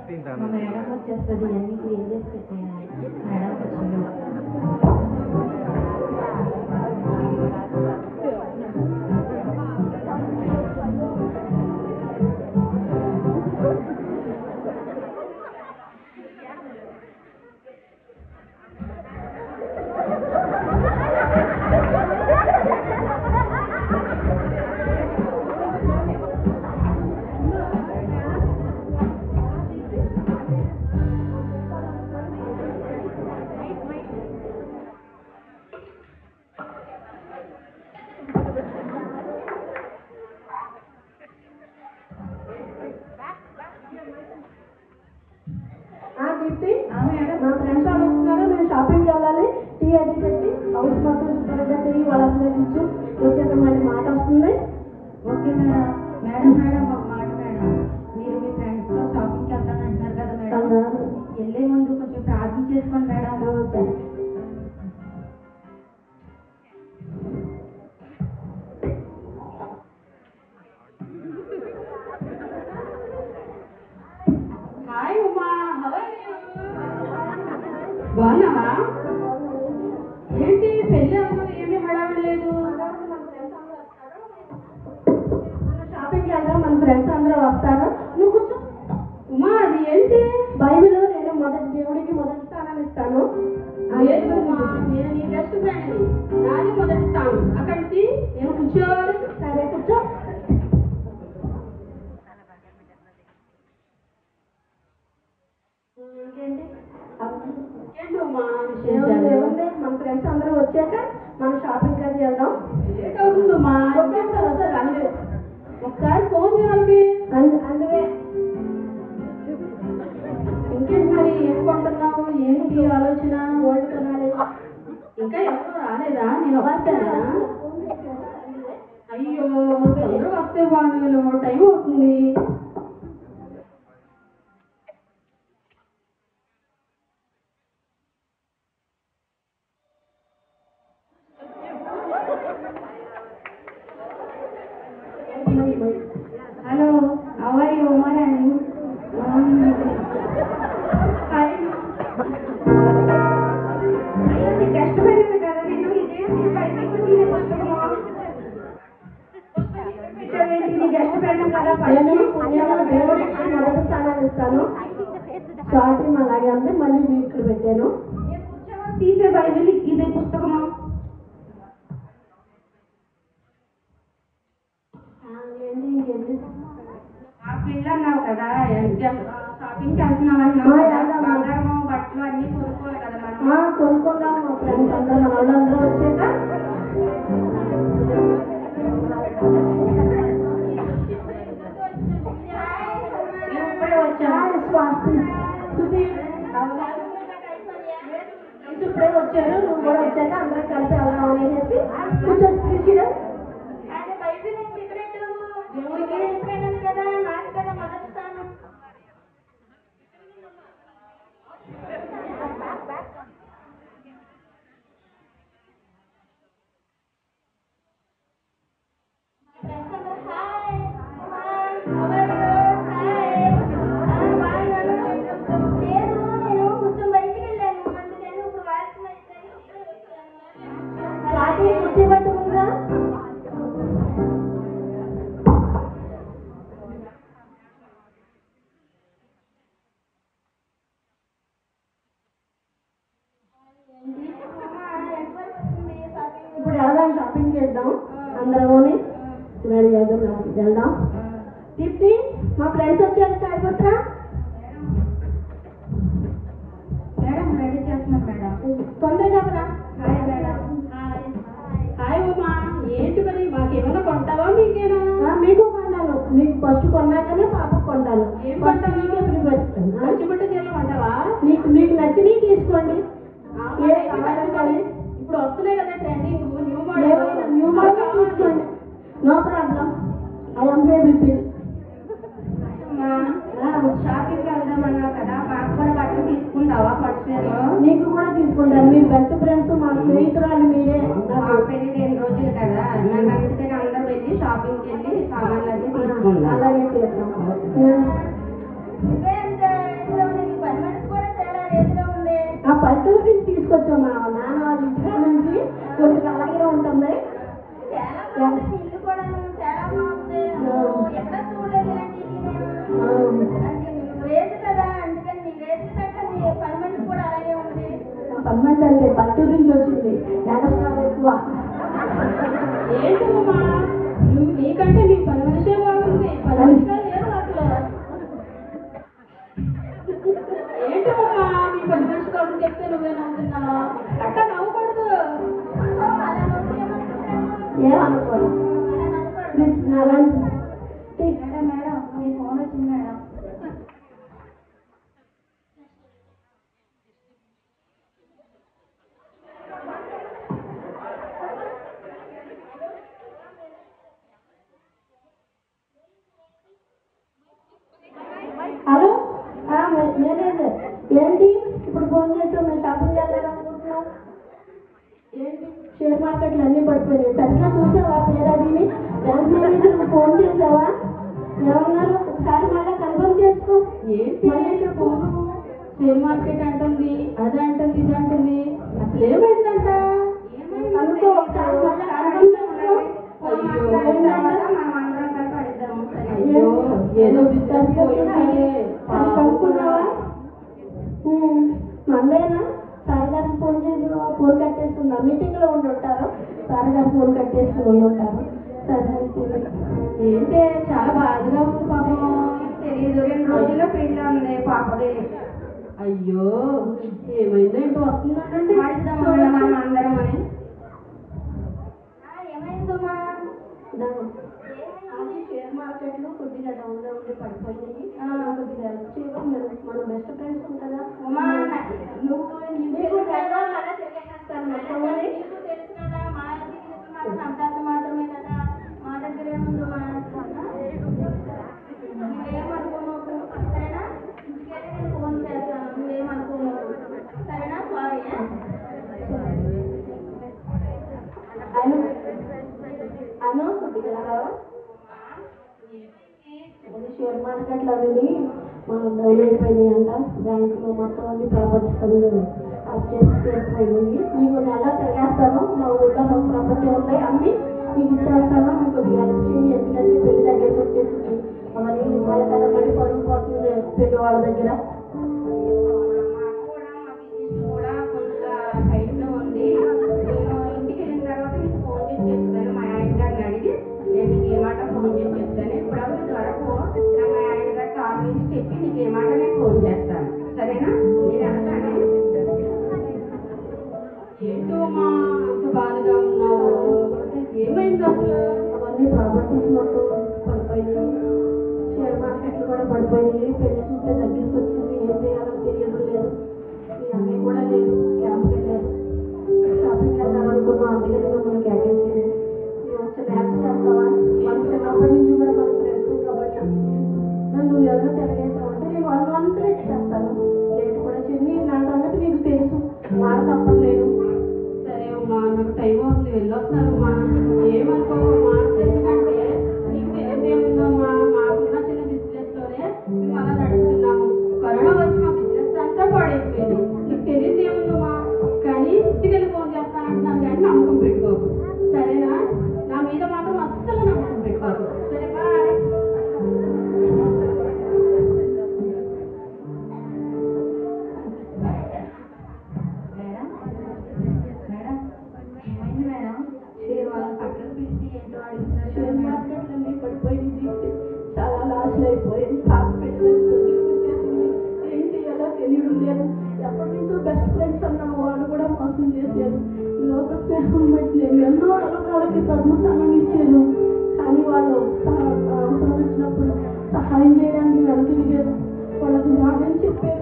మా మేడం వచ్చేస్తుంది ఇవన్నీ క్లీన్ చేసి పెట్టేయాలి మేడం వచ్చింది ఆ, దీప్తి మా ఫ్రెండ్స్ వాళ్ళు వస్తున్నారు మేము షాపింగ్కి వెళ్ళాలి టీ అది పెట్టి హౌస్ మాత్రం శుభ్రంగా చెయ్యి వాళ్ళందరూ ఇచ్చు వచ్చాక మళ్ళీ మాట వస్తుంది ఓకే మేడం మేడం మేడం ఒక మాట మేడం మీరు మీ ఫ్రెండ్స్తో షాపింగ్కి వెళ్తాను అంటున్నారు కదా మేడం వెళ్ళే ముందు కొంచెం ప్రార్థన చేసుకోండి మేడం సరే హాయ్ ఉమా బాగున్నావా ఏంటి పెళ్ళి అవ్వదు ఏమీ హడావిడి లేదు షాపింగ్కి వెళ్దాం మన ఫ్రెండ్స్ అందరూ వస్తారు నువ్వు కూర్చో ఉమా అది ఏంటి బైబిల్ నేను మొదటి దేవుడికి మొదటి స్థానాన్ని ఇస్తాను లేదు ఉమా నేను నీ బెస్ట్ ఫ్రెండ్ నాది మొదటి స్థానం అక్కడికి నేను కూర్చోవాలి సరే కూర్చో ఇంకేంటి ఏంటి ఉమా ఏముంది, విశేషాలు ఏముంది? మన ఫ్రెండ్స్ అందరూ వచ్చాక మనం షాపింగ్ అది వెళ్దాం లేట్ అవుతుంది ఉమా వచ్చేస్తారు, వస్తారు, అందుకే. ఒకసారి ఫోన్ చేయాలి అందు- అందుకే ఇంకేంటి మరి ఏం కొంటున్నావు ఏంటి ఆలోచన గోల్డ్ కొనాలి ఇంకా ఎవరు రాలేదా నేను వస్తానా అయ్యో తొందరగా వస్తే బాగుండు టైం అవుతుంది హలో అవర్ యూ ఉమరాణి అయ్యో నీకు కష్టపడింది కదా నేను ఇదే నేను బయటకు వచ్చిన పుస్తకము పెట్టావేంటి? నీకు కష్టపడ్డాం కదా నేను పైకి నేను దేవుడికి మొదటి స్థానాన్ని ఇస్తాను షాపింగ్ అలాగే ఉంది మళ్ళీ వీట్లు పెట్టాను నేను కూర్చోవా? తీసే బైబిల్ ఇదే పుస్తకము ఆ, ఏంటి ఇంకేంటి ఆ పిల్ల అన్నావు కదా షాపింగ్కి వెళ్తున్నావు అన్నావు ఆ, కదా వెళ్దాం. బంగారము బట్టలు అన్నీ కొనుక్కోవాలి కదా మనం ఆ, కొనుక్కుందాం మా ఫ్రెండ్స్ అందరూ మన వాళ్ళందరూ వచ్చాక మేము ఇప్పుడే వచ్చాము హాయ్, స్వాతి సుధీర్ ఫ్రెండ్స్ ఇప్పుడే వచ్చారు నువ్వు కూడా వచ్చాక అందరం కలిసి వెళ్దాం అనేసి కూర్చొని తీసుకురా దేవుడికి కదా నాకు కదా మొదటి స్థానం స్వాతి కూర్చోబెట్టుకుందా ఇప్పుడు వెళ్దాం షాపింగ్ చేద్దాం అందరముని రెడీ చేద్దాం లోపలికి వెళ్దాం దీప్తి మా ఫ్రెండ్స్ వచ్చారు చాయ్ పత్రా మేడం రెడీ చేస్తున్నారు మేడం తొందరగా రా హాయ్ మేడం హాయ్ ఉమా ఏంటి మరి మాకేమైనా కొంటావా మీకేనా ఆ, మీకు కొన్నాను మీకు ఫస్ట్ కొన్నాకనే పాపకు కొంటాను ఏం ఫస్ట్ కొంటావు? మీకే ప్రిపేర్ మంచి బట్ట చీరలు కొంటావా మీకు మీకు నచ్చినవి తీసుకోండి ఆ, ఏ అయితే కావాలి మంచి కానీ? ఇప్పుడు వస్తున్నాయి కదా ట్రెండింగ్ న్యూ ఏమైనా న్యూ మోడల్ మోడల్ తీసుకోండి no problem I am baby pill షాపింగ్కి వెళ్దామన్నావు కదా మాకు కూడా బట్టలు తీసుకుంటావా పట్టు చీరలు మీకు కూడా తీసుకుంటాను మీ బెస్ట్ ఫ్రెండ్స్ మా స్నేహితురాలు మీరే మా నాకు పెళ్లి రెండు రోజులు కదా మేము అందుకని అందరం వెళ్ళి షాపింగ్కి వెళ్ళి సామాన్లు అన్నీ తీసుకుందాం అలాగే చేస్తాం మేడం మేడం మీ ఫోన్ వచ్చింది మేడం హలో ఆ, మే- మేనేజర్ ఏంటి ఇప్పుడు ఫోన్ చేస్తాం మేము షాపింగ్ వెళ్ళాలనుకుంటున్నాం ఏంటి షేర్ మార్కెట్లు అన్నీ పడిపోయినాయి సరిగ్గా చూసావా పేరు అడిగి బ్యాంక్ మేనేజర్ ఫోన్ చేసావా ఏమన్నారు ఒకసారి మళ్ళీ కన్ఫర్మ్ చేసుకో ఏంటి ఫోను షేర్ మార్కెట్ అంటుంది అది అంటుంది ఇది అంటుంది అసలు ఏమైందంట అనుకో ఒకసారి మళ్ళీ కన్ఫర్మ్ చేసుకో అయ్యో. తర్వాత మనం అందరం కలిపి అడుగుదాము సరే అయ్యో ఏదో బిజినెస్ పోయింది అది కనుక్కున్నావా ఉమ్, మందేనా సార్ గారికి ఫోన్ చేసి ఫోన్ కట్టేస్తున్నా మీటింగ్ లో ఉండి ఉంటారు సార్ గారు ఫోన్ కట్టేసుకుని ఉండి ఉంటారు సరే అయితే ఏంటి చాలా బాధగా ఉంది పాపం తెలియదు రెండు రోజుల్లో పెళ్ళి ఉంది పాపది అయ్యో ఏమైందో ఏంటో వస్తుందంటే మాడిద్దాం మేడం మనం అందరం అని ఏమైందమ్మా అది షేర్ మార్కెట్లు కొద్దిగా డౌన్ లో ఉండి పడిపోయినాయి ఆ, కొద్దిగా హెల్ప్ చేయడం మీరు మన బెస్ట్ ఫ్రెండ్స్ ఉంటారా ఉమా నువ్వు మీకు తెలవాలనే తెలియజేస్తాను మొత్తం అని. నీకు తెలుసు కదా మా బిజినెస్ మాత్రం అంతంత మాత్రమే కదా మా దగ్గర ఏముంది మా నువ్వేమనుకోమాకు సరేనా ఇంటికెళ్ళి నేను ఫోన్ చేస్తాను నువ్వేమనుకోమాకు సరేనా సారీ అను అను కొద్దిగా రావా? అది షేర్ మార్కెట్లు అనేది మనం డౌన్ అయిపోయినాయి అంట బ్యాంకులో మొత్తం అన్ని ప్రాపర్టీస్ అన్ని ఆఫ్ చేసి చేసిపోయినాయి నీకు నెల తిరిగేస్తాను మా ఊళ్ళో మా ప్రాపర్టీ ఉన్నాయి అన్ని నీకు ఇచ్చేస్తాను నువ్వు కొద్దిగా హెల్ప్ చేయి ఎందుకంటే పెళ్లి దగ్గరికి వచ్చేసింది అవన్నీ ఇవ్వాలి కదా మళ్ళీ పరుగు పోతుంది పెళ్లి వాళ్ళ దగ్గర మాకు కూడా మా బిజినెస్ కూడా కొంత హైట్లో ఉంది నేను ఇంటికి వెళ్ళిన తర్వాత నీకు ఫోన్ చేసి చెప్తాను మా ఆయన గారిని అడిగి నేను నీకు ఏ మాట ఫోన్ చేసి చెప్తాను ఇప్పుడప్పుడు త్వరకు నా మా ఆయన గారి కాల్ నుంచి చెప్పి నీకు ఏ మాట నేను ఫోన్ చేస్తాను సరేనా నేను వెళ్తాను ఏంటో మా అంత బాధగా ఉన్నావు ఏమైంది అసలు అవన్నీ ప్రాపర్టీస్ మొత్తం పడిపోయినాయి షేర్ మార్కెట్లు కూడా పడిపోయినాయి పెళ్లి చూస్తే దగ్గరికి వచ్చింది ఏం చేయాలో తెలియడం లేదు మీ అన్నయ్య కూడా లేదు క్యాంప్కి వెళ్ళారు షాపింగ్ వెళ్దామనుకున్నాం అందుకని మిమ్మల్ని కేకేసింది నువ్వు ఒకసారి హెల్ప్ చేస్తావా మనం చిన్నప్పటి నుంచి కూడా మనం ఫ్రెండ్స్ కాబట్టి నన్ను ఎవరైనా తెలియజేసావంటే నేను వన్ మంత్ రెడీ చేస్తాను లేట్ కూడా చెంది నా సంగతి నీకు తెలుసు మాట తప్పలేదు సరే అమ్మా నాకు టైం అవుతుంది వెళ్ళొస్తున్నానమ్మా ఏమనుకోవమ్మా ఎందుకంటే నీకు తెలియదేముందమ్మా మాకున్న చిన్న బిజినెస్ లోనే మేము అలా నడుపుతున్నాము కరోనా వచ్చి మా బిజినెస్ అంతా పాడైపోయింది నీకు తెలియదేముందమ్మా కానీ ఇంటికి ఫోన్ చేస్తానంటున్నాను కానీ నమ్మకం పెట్టుకోకు సరేనా నా మీద మాత్రం అస్సలు నమ్మకం పెట్టుకోకు సరే బాయ్ మేడం మేడం ఏమైంది మేడం షేర్ వాళ్ళ పక్కన పిలిచి ఏంటో అడుగుతున్నారు షేర్ మేడం మార్కెట్లన్నీ పడిపోయింది చాలా లాస్లు అయిపోయింది పాప పెట్టింది ఏం చేయాలో తెలియడం లేదు ఎప్పటి నుంచో బెస్ట్ ఫ్రెండ్స్ అన్న వాళ్ళు కూడా మోసం చేశారు లోక స్నేహం బట్టి నేను ఎన్నో వాళ్ళకి పద్మస్థానం ఇచ్చాను కానీ వాళ్ళు సహా- అవసరం వచ్చినప్పుడు సహాయం చేయడానికి వెనకలిగారు వాళ్ళకి జ్ఞానం చెప్పారు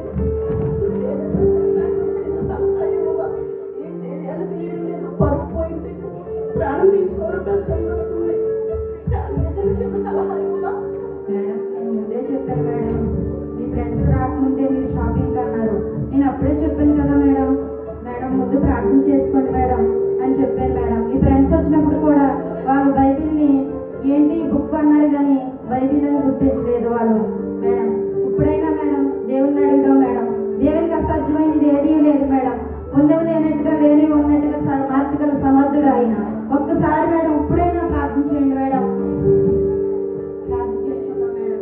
ఏం చేయాలో తెలియడం లేదు పరుపు పోయింది ప్రాణం తీసుకోవడం కష్టమవుతుంది ఏదైనా చిన్న సలహా ఇవ్వదా మేడం నేను ముందే చెప్పాను మేడం మీ ఫ్రెండ్స్ రాకముందే మీరు షాపింగ్ అన్నారు నేను అప్పుడే చెప్పాను కదా మేడం మేడం ముందు ప్రార్థన చేసుకోండి మేడం అని చెప్పాను మేడం మీ ఫ్రెండ్స్ వచ్చినప్పుడు కూడా వాళ్ళు బైబిల్ని ఏంటి బుక్ అన్నారు కానీ బైబిల్ అని గుర్తించలేదు వాళ్ళు మేడం ఇప్పుడైనా మేడం దేవుని అడుగుదాం మేడం దేవునికి అసాధ్యమైనది ఏదీ లేదు మేడం ఉన్నవి లేనట్టుగా లేని ఉన్నట్టుగా స- మార్చగల సమర్థుడు ఆయన ఒక్కసారి మేడం ఇప్పుడైనా ప్రార్థన చేయండి మేడం ప్రార్థన చేసుకుందాం మేడం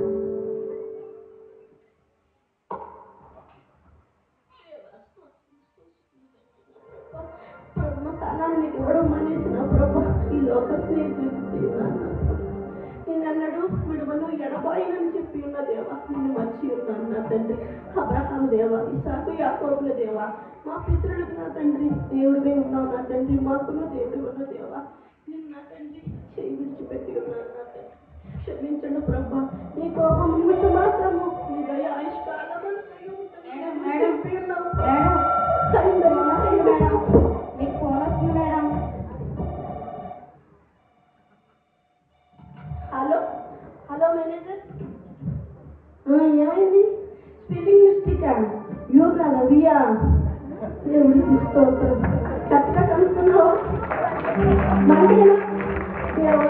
పరమ స్థానాన్ని నీకు ఇవ్వడం మానేసిన ప్రభు ఈ లోక స్నేహితులకు నేనన్నాడు విడువను ఎడబాయినని చెప్పి ఉన్న దేవ నిన్ను మర్చి ఉన్నాను నా తండ్రి అబ్రహాం దేవ ఇసాకు యాకోబుల దేవ మా పితరులకు నా తండ్రి దేవుడివే ఉన్నావు నా తండ్రి మాకున్న దేవుడు ఉన్న దేవ నిన్ను నా తండ్రి చేయి విడిచిపెట్టి ఉన్నాను నా తండ్రి క్షమించండి ప్రభా నీకు ఒక నిమిషం మాత్రము నీ దయ ఆయుష్కాలము మేడం మేడం మేడం అయిందమ్మా, మేడం అయిందమ్మా. మీకు ఫోన్ వస్తుంది మేడం హలో హలో మేనేజర్ ఆ, ఏమైంది స్పెల్లింగ్ మిస్టేకా యూ కదా రియా దేవుడికి స్తోత్రం కరెక్ట్గా కనుక్కున్నావు మంటేనా దేవా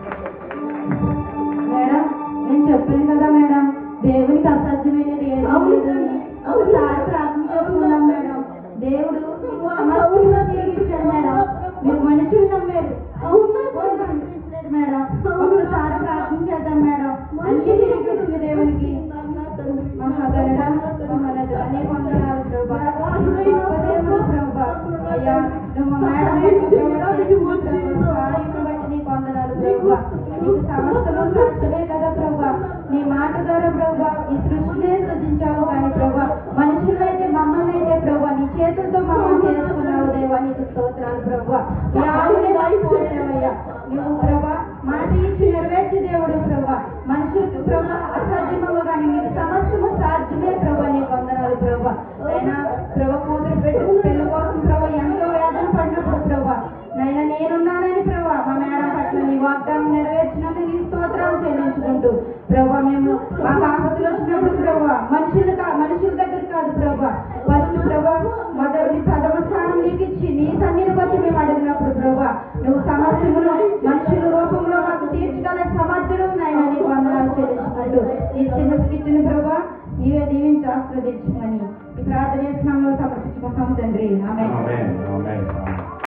మేడం నేను చెప్పాను కదా మేడం దేవునికి అసాధ్యమైనది ఏది అవును. లేదని అవును. ఒకసారి ప్రార్థన చేసుకున్నాం మేడం దేవుడు మీకు సమస్తంగా తిరిగిచ్చాడు మేడం మీరు మనుషులు నమ్మారు అవునా? దేవుడు కనిపించలేదు మేడం ఒకసారి ప్రార్థన చేద్దాం మేడం అన్ని తిరిగి వచ్చింది దేవునికి మహాగరుడ మహానగర నీ వందనాలు ప్రభా గొప్ప దేవుడు ప్రభా అయ్యా నువ్వు మేడం కార్యమును బట్టి నీకు వందనాలు ప్రభా నీకు సమస్తము సాధ్యమే కదా ప్రభా నీ మాట ద్వారా ప్రభా ఈ సృష్టినే సృజించావు కానీ ప్రభా మనుషులైతే మమ్మల్ని అయితే ప్రభా నీ చేతులతో మమ్మల్ని చేసుకున్నావు దేవా నీకు స్తోత్రాలు ప్రభా యావనే అయిపోయావయ్యా నువ్వు ప్రభా మాట ఇచ్చి నెరవేర్చి దేవుడు ప్రభా మనుషులకు ప్రభా అసాధ్యమవు కానీ నీకు సమస్తము సాధ్యమే ప్రభా నీకు వందనాలు ప్రభా అయినా ప్రభా కూతురు పెట్టు పెళ్లి కోసం ప్రభా ఎంతో వేదన పడినప్పుడు ప్రభా నైనా నేనున్నానని ప్రభా మా మేడం పట్ల నీ వాగ్దానం నెరవేర్చినందుకు నీ స్తోత్రాలు చెల్లించుకుంటూ ప్రభా మేము మా ఆపదలు వచ్చినప్పుడు ప్రభా మనుషులు కా మనుషుల దగ్గర కాదు ప్రభా ఫస్ట్ ప్రభా మొదటి ప్రథమ స్థానం నీకు ఇచ్చి నీ సన్నిధికి వచ్చి మేము అడిగినప్పుడు ప్రభా నువ్వు సమస్యమును మనుషుల రూపంలో మాకు తీర్చగల సమర్థుడు నాయన నీకు వందనాలు చెల్లించుకుంటూ ఈ చిన్న స్థితిని ప్రభా నీవే దీవించి ఆస్వాదించమని ఈ ప్రార్థన స్నామంలో సమర్పించుకుంటాం తండ్రి ఆమె Amen. Amen.